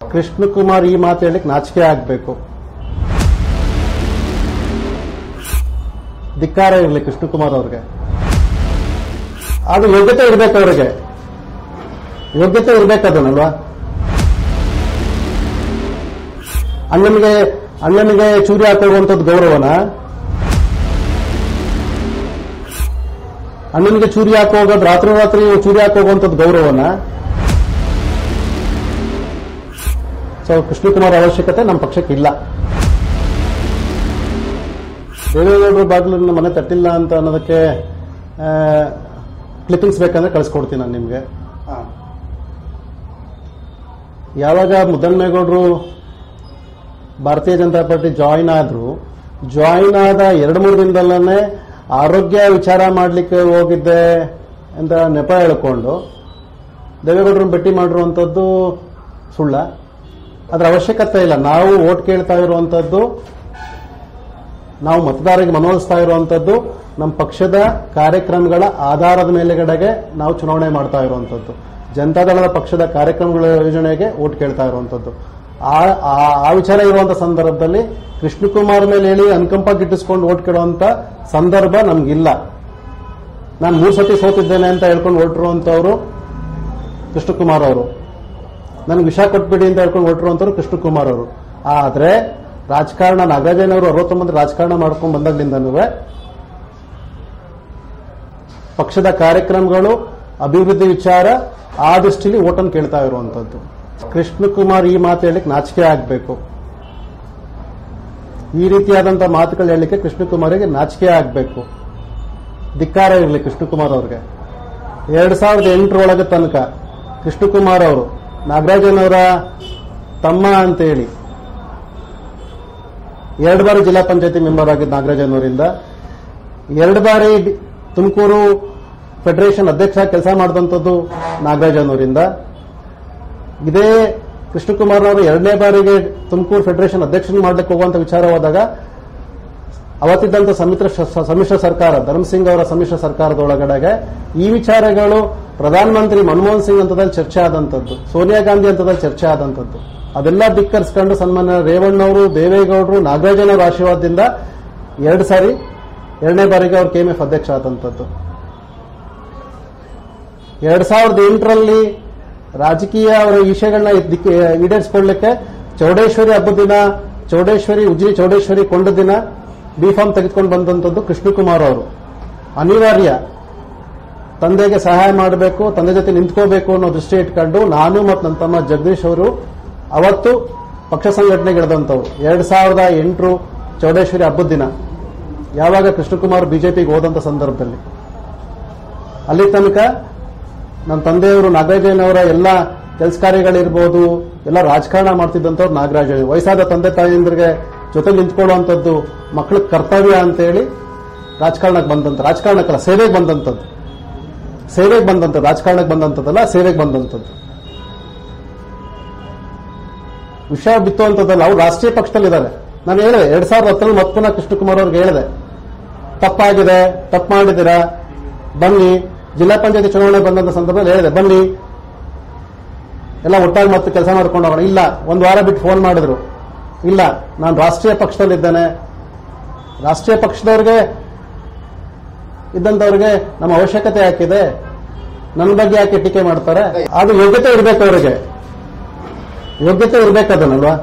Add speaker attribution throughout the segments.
Speaker 1: ಕೃಷ್ಣಕುಮಾರ್ ಈ ಮಾತು ಹೇಳಿಕ್ ನಾಚಿಕೆ ಆಗ್ಬೇಕು ಧಿಕ್ಕಾರ ಇರಲಿ ಕೃಷ್ಣಕುಮಾರ್ ಅವ್ರಿಗೆ ಅದು ಯೋಗ್ಯತೆ ಇರ್ಬೇಕು ಅವ್ರಿಗೆ ಯೋಗ್ಯತೆ ಇರ್ಬೇಕು ಅದನ್ನಲ್ವಾ ಅಣ್ಣನಿಗೆ ಅಣ್ಣನಿಗೆ ಚೂರಿ ಹಾಕೊಳ್ಳುವಂಥದ್ದು ಗೌರವನ ಅಣ್ಣನಿಗೆ ಚೂರಿ ಹಾಕೋಗೋದು ರಾತ್ರಿ ರಾತ್ರಿ ಚೂರಿ ಹಾಕೋಗುವಂಥದ್ದು ಗೌರವನ ಸೊ ಕೃಷ್ಣಕುಮಾರ್ ಅವಶ್ಯಕತೆ ನಮ್ಮ ಪಕ್ಷಕ್ಕೆ ಇಲ್ಲ ದೇವೇಗೌಡರು ಬಾಗಿಲನ್ನ ಮನೆ ತಟ್ಟಿಲ್ಲ ಅಂತ ಅನ್ನೋದಕ್ಕೆ ಕ್ಲಿಪ್ಪಿಂಗ್ಸ್ ಬೇಕಂದ್ರೆ ಕಳಿಸ್ಕೊಡ್ತೀನಿ ನಾನು ನಿಮಗೆ ಯಾವಾಗ ಮುದ್ದನ್ಮೇಗೌಡರು ಭಾರತೀಯ ಜನತಾ ಪಾರ್ಟಿ ಜಾಯಿನ್ ಆದ್ರು ಜಾಯಿನ್ ಆದ ಎರಡು ಮೂರು ದಿನದಲ್ಲೇ ಆರೋಗ್ಯ ವಿಚಾರ ಮಾಡಲಿಕ್ಕೆ ಹೋಗಿದ್ದೆ ಅಂತ ನೆಪ ಹೇಳ್ಕೊಂಡು ದೇವೇಗೌಡರನ್ನ ಭೇಟಿ ಮಾಡಿರುವಂಥದ್ದು ಸುಳ್ಳ ಅದರ ಅವಶ್ಯಕತೆ ಇಲ್ಲ ನಾವು ಓಟ್ ಕೇಳ್ತಾ ಇರುವಂಥದ್ದು ನಾವು ಮತದಾರರಿಗೆ ಮನವೊಲಿಸ್ತಾ ಇರುವಂಥದ್ದು ನಮ್ಮ ಪಕ್ಷದ ಕಾರ್ಯಕ್ರಮಗಳ ಆಧಾರದ ಮೇಲೆಗಡೆಗೆ ನಾವು ಚುನಾವಣೆ ಮಾಡ್ತಾ ಇರುವಂಥದ್ದು ಜನತಾದಳದ ಪಕ್ಷದ ಕಾರ್ಯಕ್ರಮಗಳ ಯೋಜನೆಗೆ ಓಟ್ ಕೇಳ್ತಾ ಇರುವಂಥದ್ದು ಆ ಆ- ಆ ವಿಚಾರ ಇರುವಂತ ಸಂದರ್ಭದಲ್ಲಿ ಕೃಷ್ಣಕುಮಾರ್ ಮೇಲೆ ಹೇಳಿ ಅನುಕಂಪ ಗಿಟ್ಟಿಸ್ಕೊಂಡು ಓಟ್ ಕೇಳುವಂತ ಸಂದರ್ಭ ನಮ್ಗಿಲ್ಲ ನಾನು ಮೂರು ಸತಿ ಸೋತಿದ್ದೇನೆ ಅಂತ ಹೇಳ್ಕೊಂಡು ಹೊರಟಿರುವಂತವ್ರು ಕೃಷ್ಣಕುಮಾರ್ ಅವರು ನನಗೆ ವಿಷ ಕೊಟ್ಬಿಡಿ ಅಂತ ಹೇಳ್ಕೊಂಡು ಹೊರಟಿರುವಂತವ್ರು ಕೃಷ್ಣಕುಮಾರ್ ಅವರು ಆದ್ರೆ ರಾಜಕಾರಣ ನಾಗರಾಜನ್ ಅವರು ಅರವತ್ತೊಂಬತ್ತು ರಾಜಕಾರಣ ಮಾಡ್ಕೊಂಡು ಬಂದಾಗ್ಲಿಂದನೂ ಪಕ್ಷದ ಕಾರ್ಯಕ್ರಮಗಳು ಅಭಿವೃದ್ಧಿ ವಿಚಾರ ಆ ದೃಷ್ಟಿಲಿ ಓಟನ್ನು ಕೇಳ್ತಾ ಇರುವಂತದ್ದು ಕೃಷ್ಣಕುಮಾರ್ ಈ ಮಾತು ಹೇಳಿಕ್ ನಾಚಿಕೆ ಆಗ್ಬೇಕು ಈ ರೀತಿಯಾದಂತಹ ಮಾತುಗಳು ಹೇಳಲಿಕ್ಕೆ ಕೃಷ್ಣಕುಮಾರಿಗೆ ನಾಚಿಕೆ ಆಗ್ಬೇಕು ಧಿಕ್ಕಾರ ಇರಲಿ ಕೃಷ್ಣಕುಮಾರ್ ಅವ್ರಿಗೆ ಎರಡ್ ಸಾವಿರದ ಎಂಟರೊಳಗೆ ತನಕ ಕೃಷ್ಣಕುಮಾರ್ ಅವರು ನಾಗರಾಜನ್ ಅವರ ತಮ್ಮ ಅಂತೇಳಿ ಎರಡು ಬಾರಿ ಜಿಲ್ಲಾ ಪಂಚಾಯತಿ ಮೆಂಬರ್ ಆಗಿದ್ದ ನಾಗರಾಜನ್ ಅವರಿಂದ ಎರಡು ಬಾರಿ ಡಿ- ತುಮಕೂರು ಫೆಡರೇಷನ್ ಅಧ್ಯಕ್ಷ ಕೆಲಸ ಮಾಡಿದಂಥದ್ದು ನಾಗರಾಜನ್ ಅವರಿಂದ ಇದೇ ಕೃಷ್ಣಕುಮಾರ್ ಅವರು ಎರಡನೇ ಬಾರಿಗೆ ತುಮಕೂರು ಫೆಡರೇಷನ್ ಅಧ್ಯಕ್ಷನ ಮಾಡ್ಲಿಕ್ಕೆ ಹೋಗುವಂತ ವಿಚಾರ ಹೋದಾಗ ಅವತ್ತಿದ್ದಂತ ಸಮಿತ್ರ ಶ- ಸಮ್ಮಿಶ್ರ ಸರ್ಕಾರ ಧರ್ಮಸಿಂಗ್ ಅವರ ಸಮ್ಮಿಶ್ರ ಸರ್ಕಾರದೊಳಗಡೆಗೆ ಈ ವಿಚಾರಗಳು ಪ್ರಧಾನಮಂತ್ರಿ ಮನಮೋಹನ್ ಸಿಂಗ್ ಹಂತದಲ್ಲಿ ಚರ್ಚೆ ಆದಂತದ್ದು ಸೋನಿಯಾ ಗಾಂಧಿ ಹಂತದಲ್ಲಿ ಚರ್ಚೆ ಆದಂತದ್ದು ಅದೆಲ್ಲ ಧಿಕ್ಕರಿಸ್ಕೊಂಡು ಸನ್ಮಾನ್ಯ ರೇವಣ್ಣವರು ದೇವೇಗೌಡರು ನಾಗರಾಜನ್ ಅವರ ಆಶೀರ್ವಾದದಿಂದ ಎರಡು ಸಾರಿ ಎರಡನೇ ಬಾರಿಗೆ ಅವ್ರು ಕೆಎಂಎಫ್ ಅಧ್ಯಕ್ಷ ಆದಂತದ್ದು ಎರಡ್ ಸಾವಿರದ ಎಂಟರಲ್ಲಿ ರಾಜಕೀಯ ಅವರ ವಿಷಯಗಳನ್ನ ದಿಕ್ಕ- ಈಡೇರಿಸಿಕೊಳ್ಳಲಿಕ್ಕೆ ಚೌಡೇಶ್ವರಿ ಹಬ್ಬದ ದಿನ ಚೌಡೇಶ್ವರಿ ಉಜಿರಿ ಚೌಡೇಶ್ವರಿ ಕೊಂಡ ದಿನ ಬಿ ಫಾರ್ಮ್ ತೆಗೆದುಕೊಂಡು ಬಂದಂತದ್ದು ಕೃಷ್ಣಕುಮಾರ್ ಅವರು ಅನಿವಾರ್ಯ ತಂದೆಗೆ ಸಹಾಯ ಮಾಡಬೇಕು ತಂದೆ ಜೊತೆ ನಿಂತ್ಕೋಬೇಕು ಅನ್ನೋ ದೃಷ್ಟಿ ಇಟ್ಕೊಂಡು ನಾನು ಮತ್ತು ನನ್ನ ತಮ್ಮ ಜಗದೀಶ್ ಅವರು ಅವತ್ತು ಪಕ್ಷ ಸಂಘಟನೆಗೆ ಇಳಿದಂಥವು ಎರಡ್ ಸಾವಿರದ ಎಂಟರು ಚೌಡೇಶ್ವರಿ ಹಬ್ಬದ ದಿನ ಯಾವಾಗ ಕೃಷ್ಣಕುಮಾರ್ ಬಿಜೆಪಿಗೆ ಹೋದಂತ ಸಂದರ್ಭದಲ್ಲಿ ಅಲ್ಲಿ ತನಕ ನನ್ನ ತಂದೆಯವರು ನಾಗರಾಜನ್ ಅವರ ಎಲ್ಲ ಕೆಲಸ ಕಾರ್ಯಗಳಿರ್ಬೋದು ಎಲ್ಲ ರಾಜಕಾರಣ ಮಾಡ್ತಿದ್ದಂಥವ್ರು ನಾಗರಾಜ್ ವಯಸ್ಸಾದ ತಂದೆ ತಾಯಿಯಂದ್ರಿಗೆ ಜೊತೆ ನಿಂತ್ಕೊಳ್ಳುವಂಥದ್ದು ಮಕ್ಕಳ ಕರ್ತವ್ಯ ಅಂತೇಳಿ ರಾಜಕಾರಣಕ್ಕೆ ಬಂದಂತ ರಾಜಕಾರಣಕ್ಕಲ್ಲ ಸೇವೆಗೆ ಬಂದಂಥದ್ದು ಸೇವೆಗೆ ಬಂದಂಥದ್ದು ರಾಜಕಾರಣಕ್ಕೆ ಬಂದಂಥದ್ದಲ್ಲ ಸೇವೆಗೆ ಬಂದಂಥದ್ದು ವಿಷಯ ಬಿತ್ತುವಂಥದ್ದಲ್ಲ ಅವ್ರು ರಾಷ್ಟ್ರೀಯ ಪಕ್ಷದಲ್ಲಿದ್ದಾರೆ ನಾನು ಹೇಳಿದೆ ಎರಡ್ ಸಾವಿರದ ಹತ್ತರಲ್ಲಿ ಮತ್ತೆ ಪುನಃ ಕೃಷ್ಣಕುಮಾರ್ ಅವ್ರಿಗೆ ಹೇಳಿದೆ ತಪ್ಪಾಗಿದೆ ತಪ್ಪು ಮಾಡಿದ್ದೀರಾ ಬನ್ನಿ ಜಿಲ್ಲಾ ಪಂಚಾಯತಿ ಚುನಾವಣೆ ಬಂದಂತ ಸಂದರ್ಭದಲ್ಲಿ ಹೇಳಿದೆ ಬನ್ನಿ ಎಲ್ಲ ಒಟ್ಟಾಗಿ ಮತ್ತೆ ಕೆಲಸ ಮಾಡ್ಕೊಂಡು ಹೋಗೋಣ ಇಲ್ಲ ಒಂದು ವಾರ ಬಿಟ್ಟು ಫೋನ್ ಮಾಡಿದ್ರು ಇಲ್ಲ ನಾನು ರಾಷ್ಟ್ರೀಯ ಪಕ್ಷದಲ್ಲಿದ್ದೇನೆ ರಾಷ್ಟ್ರೀಯ ಪಕ್ಷದವ್ರಿಗೆ ಇದ್ದಂಥವ್ರಿಗೆ ನಮ್ಮ ಅವಶ್ಯಕತೆ ಯಾಕಿದೆ ನನ್ನ ಬಗ್ಗೆ ಯಾಕೆ ಟೀಕೆ ಮಾಡ್ತಾರೆ ಅದು ಯೋಗ್ಯತೆ ಇರ್ಬೇಕು ಅವರಿಗೆ ಯೋಗ್ಯತೆ ಇರ್ಬೇಕು ಅದನ್ನಲ್ವಾ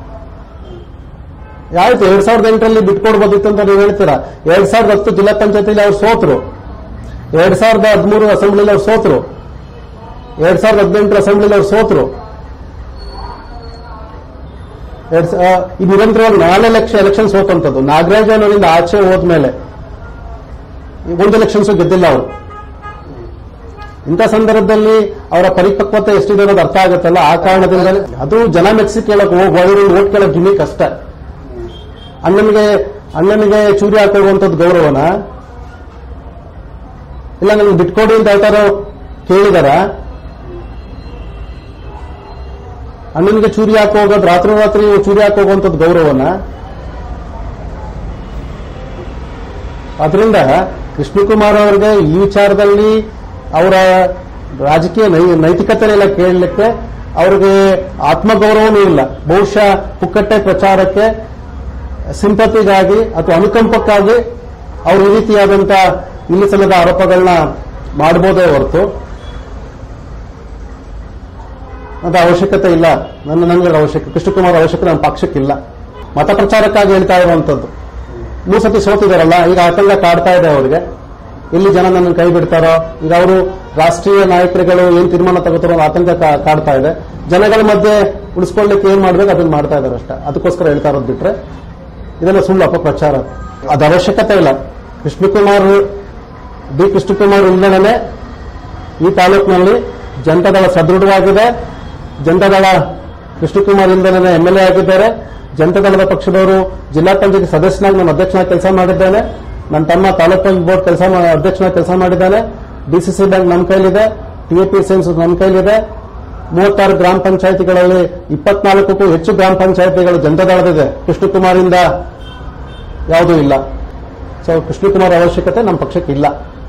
Speaker 1: ಯಾವ್ದು ಎರಡ್ ಸಾವಿರದ ಎಂಟರಲ್ಲಿ ಬಿಟ್ಕೊಡ್ಬೋದಿತ್ತು ಅಂತ ನೀವು ಹೇಳ್ತೀರಾ ಎರಡ್ ಸಾವಿರದ ಹತ್ತು ಜಿಲ್ಲಾ ಪಂಚಾಯತಿಲಿ ಅವ್ರು ಸೋತರು ಎರಡ್ ಸಾವಿರದ ಹದಿಮೂರು ಅಸೆಂಬ್ಲಿಲಿ ಅವ್ರು ಸೋತರು ಎರಡ್ ಸಾವಿರದ ಹದಿನೆಂಟರ ಅಸೆಂಬ್ಲಿಲಿ ಅವ್ರು ಸೋತರು ಎರಡ್ ಸಾ- ಈ ನಿರಂತರವಾಗಿ ನಾಳೆ ಲಕ್ಷ ಎಲೆಕ್ಷನ್ ಸೋತಂತದ್ದು ನಾಗರಾಜನ್ ಅವರಿಂದ ಆಚೆ ಹೋದ್ಮೇಲೆ ಈ ಒಂದು ಎಲೆಕ್ಷನ್ಸ್ ಗೆದ್ದಿಲ್ಲ ಅವರು ಇಂಥ ಸಂದರ್ಭದಲ್ಲಿ ಅವರ ಪರಿಪಕ್ವತೆ ಎಷ್ಟಿದೆ ಅನ್ನೋದು ಅರ್ಥ ಆಗುತ್ತಲ್ಲ ಆ ಕಾರಣದಿಂದ ಅದು ಜನ ಮೆಚ್ಚಿ ಕೇಳಕ್ ಹೋಗಿ ಓಟ್ ಕೇಳಕ್ ಗಿಮಿ ಕಷ್ಟ ಅಣ್ಣನಿಗೆ ಅಣ್ಣನಿಗೆ ಚೂರಿ ಹಾಕೊಳ್ಳುವಂಥದ್ದು ಗೌರವನ ಇಲ್ಲ ನನಗೆ ಬಿಟ್ಕೊಡಿ ಅಂತ ಹೇಳ್ತಾರೋ ಕೇಳಿದಾರ ಅಣ್ಣನಿಗೆ ಚೂರಿ ಹಾಕೋಗೋದು ರಾತ್ರಿ ರಾತ್ರಿ ಚೂರಿ ಹಾಕೋಗುವಂಥದ್ದು ಗೌರವನ ಅದರಿಂದ ಕೃಷ್ಣಕುಮಾರ್ ಅವರಿಗೆ ಈ ವಿಚಾರದಲ್ಲಿ ಅವರ ರಾಜಕೀಯ ನೈ- ನೈತಿಕತೆನೆಲ್ಲ ಕೇಳಲಿಕ್ಕೆ ಅವ್ರಿಗೆ ಆತ್ಮಗೌರವನೂ ಇಲ್ಲ ಬಹುಶಃ ಪುಕ್ಕಟ್ಟೆ ಪ್ರಚಾರಕ್ಕೆ ಸಿಂಪತಿಗಾಗಿ ಅಥವಾ ಅನುಕಂಪಕ್ಕಾಗಿ ಅವರು ಈ ರೀತಿಯಾದಂಥ ನಿಲ್ಲಿಸಲದ ಆರೋಪಗಳನ್ನ ಮಾಡಬಹುದೇ ಹೊರತು ಅದು ಅವಶ್ಯಕತೆ ಇಲ್ಲ ನನ್ನ ನನಗೆ ಅವಶ್ಯಕ ಕೃಷ್ಣಕುಮಾರ್ ಅವಶ್ಯಕತೆ ನಮ್ಮ ಪಕ್ಷಕ್ಕಿಲ್ಲ ಮತ ಪ್ರಚಾರಕ್ಕಾಗಿ ಹೇಳ್ತಾ ಇರುವಂತದ್ದು ಮೂರು ಸತಿ ಸೋತಿದಾರಲ್ಲ ಈಗ ಆತಂಕ ಕಾಡ್ತಾ ಇದೆ ಅವರಿಗೆ ಎಲ್ಲಿ ಜನ ನನ್ನ ಕೈ ಬಿಡ್ತಾರೋ ಈಗ ಅವರು ರಾಷ್ಟ್ರೀಯ ನಾಯಕರುಗಳು ಏನ್ ತೀರ್ಮಾನ ತಗೋತಾರೋ ಅನ್ನೋ ಆತಂಕ ಕಾ- ಕಾಡ್ತಾ ಇದೆ ಜನಗಳ ಮಧ್ಯೆ ಉಳಿಸ್ಕೊಳ್ಳಿಕ್ಕೆ ಏನ್ ಮಾಡ್ಬೇಕು ಅದನ್ನ ಮಾಡ್ತಾ ಇದಾರೆ ಅಷ್ಟೇ ಅದಕ್ಕೋಸ್ಕರ ಹೇಳ್ತಾ ಇರೋದು ಬಿಟ್ರೆ ಇದೆಲ್ಲ ಸುಳ್ಳು ಅಪಪ್ರಚಾರ ಅದು ಅವಶ್ಯಕತೆ ಇಲ್ಲ ಕೃಷ್ಣಕುಮಾರ್ ಡಿ ಕೃಷ್ಣಕುಮಾರ್ ಇಲ್ಲದೇ ಈ ತಾಲೂಕಿನಲ್ಲಿ ಜನತಾದಳ ಸದೃಢವಾಗಿದೆ ಜನತಾದಳ ಕೃಷ್ಣಕುಮಾರ್ ಇಂದಲೇ ಎಂ ಎಲ್ ಎ ಆಗಿದ್ದಾರೆ ಜನತಾದಳದ ಪಕ್ಷದವರು ಜಿಲ್ಲಾ ಪಂಚಾಯತ್ ಸದಸ್ಯನಾಗಿ ನಾನು ಅಧ್ಯಕ್ಷನಾಗಿ ಕೆಲಸ ಮಾಡಿದ್ದೇನೆ ನನ್ನ ತಮ್ಮ ತಾಲೂಕ್ ಪಂಚಾಯತ್ ಬೋರ್ಡ್ ಕೆಲಸ ಅಧ್ಯಕ್ಷನಾಗಿ ಕೆಲಸ ಮಾಡಿದ್ದಾನೆ ಡಿಸಿಸಿ ಬ್ಯಾಂಕ್ ನಮ್ಮ ಕೈಲಿದೆ ಟಿಎಪಿ ಸೈನ್ಸ್ ನಮ್ಮ ಕೈಲಿದೆ ಮೂವತ್ತಾರು ಗ್ರಾಮ ಪಂಚಾಯತಿಗಳಲ್ಲಿ ಇಪ್ಪತ್ನಾಲ್ಕಕ್ಕೂ ಹೆಚ್ಚು ಗ್ರಾಮ ಪಂಚಾಯತಿಗಳು ಜನತಾದಳದಿದೆ ಕೃಷ್ಣಕುಮಾರಿಂದ ಯಾವುದೂ ಇಲ್ಲ ಸೊ ಕೃಷ್ಣಕುಮಾರ್ ಅವಶ್ಯಕತೆ ನಮ್ಮ ಪಕ್ಷಕ್ಕೆ ಇಲ್ಲ